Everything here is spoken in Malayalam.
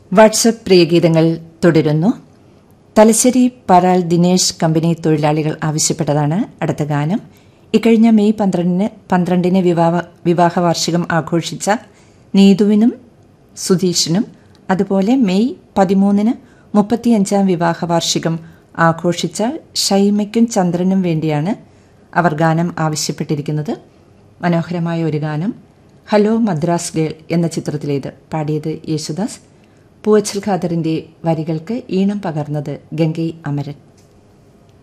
വാട്സപ്പ് പ്രിയഗീതങ്ങൾ തുടരുന്നു തലശ്ശേരി പറാൽ ദിനേശ് കമ്പനി തൊഴിലാളികൾ ആവശ്യപ്പെട്ടതാണ് അടുത്ത ഗാനം ഇക്കഴിഞ്ഞ മെയ് പന്ത്രണ്ടിന് പന്ത്രണ്ടിന് വിവാഹ വിവാഹ വാർഷികം ആഘോഷിച്ച നീതുവിനും സുധീഷിനും അതുപോലെ മെയ് പതിമൂന്നിന് മുപ്പത്തിയഞ്ചാം വിവാഹ വാർഷികം ആഘോഷിച്ച ഷൈമയ്ക്കും ചന്ദ്രനും വേണ്ടിയാണ് അവർ ഗാനം ആവശ്യപ്പെട്ടിരിക്കുന്നത് മനോഹരമായ ഒരു ഗാനം ഹലോ മദ്രാസ് ഗേൾ എന്ന ചിത്രത്തിലേത് പാടിയത് യേശുദാസ് പൂവച്ചൽ ഖാദറിന്റെ വരികൾക്ക് ഈണം പകർന്നത് ഗംഗൈ അമരൻ